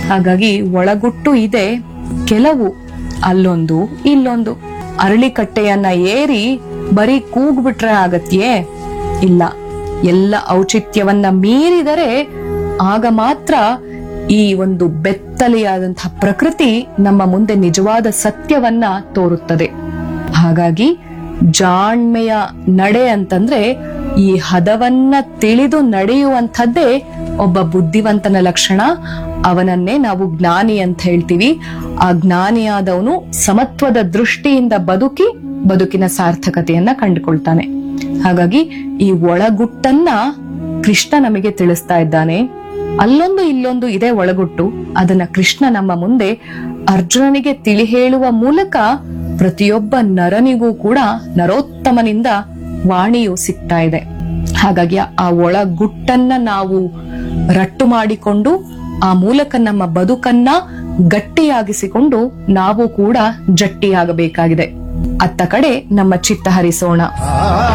ಹಾಗಾಗಿ ಒಳಗುಟ್ಟು ಇದೆ ಕೆಲವು ಅಲ್ಲೊಂದು ಇಲ್ಲೊಂದು ಅರಳಿಕಟ್ಟೆಯನ್ನ ಏರಿ ಬರೀ ಕೂಗ್ಬಿಟ್ರೆ ಆಗತ್ಯೇ ಇಲ್ಲ ಎಲ್ಲ ಔಚಿತ್ಯವನ್ನ ಮೀರಿದರೆ ಆಗ ಮಾತ್ರ ಈ ಒಂದು ಬೆತ್ತಲೆಯಾದಂತಹ ಪ್ರಕೃತಿ ನಮ್ಮ ಮುಂದೆ ನಿಜವಾದ ಸತ್ಯವನ್ನ ತೋರುತ್ತದೆ ಹಾಗಾಗಿ ಜಾಣ್ಮೆಯ ನಡೆ ಅಂತಂದ್ರೆ ಈ ಹದವನ್ನ ತಿಳಿದು ನಡೆಯುವಂಥದ್ದೇ ಒಬ್ಬ ಬುದ್ಧಿವಂತನ ಲಕ್ಷಣ ಅವನನ್ನೇ ನಾವು ಜ್ಞಾನಿ ಅಂತ ಹೇಳ್ತೀವಿ ಆ ಜ್ಞಾನಿಯಾದವನು ಸಮತ್ವದ ದೃಷ್ಟಿಯಿಂದ ಬದುಕಿ ಬದುಕಿನ ಸಾರ್ಥಕತೆಯನ್ನ ಕಂಡುಕೊಳ್ತಾನೆ ಹಾಗಾಗಿ ಈ ಒಳಗುಟ್ಟನ್ನ ಕೃಷ್ಣ ನಮಗೆ ತಿಳಿಸ್ತಾ ಇದ್ದಾನೆ ಅಲ್ಲೊಂದು ಇಲ್ಲೊಂದು ಇದೆ ಒಳಗುಟ್ಟು ಅದನ್ನ ಕೃಷ್ಣ ನಮ್ಮ ಮುಂದೆ ಅರ್ಜುನನಿಗೆ ತಿಳಿ ಹೇಳುವ ಮೂಲಕ ಪ್ರತಿಯೊಬ್ಬ ನರನಿಗೂ ಕೂಡ ನರೋತ್ತಮನಿಂದ ವಾಣಿಯು ಸಿಗ್ತಾ ಇದೆ ಹಾಗಾಗಿ ಆ ಒಳಗುಟ್ಟನ್ನ ನಾವು ರಟ್ಟು ಮಾಡಿಕೊಂಡು ಆ ಮೂಲಕ ನಮ್ಮ ಬದುಕನ್ನ ಗಟ್ಟಿಯಾಗಿಸಿಕೊಂಡು ನಾವು ಕೂಡ ಜಟ್ಟಿಯಾಗಬೇಕಾಗಿದೆ ಅತ್ತ ಕಡೆ ನಮ್ಮ ಚಿತ್ತ ಹರಿಸೋಣ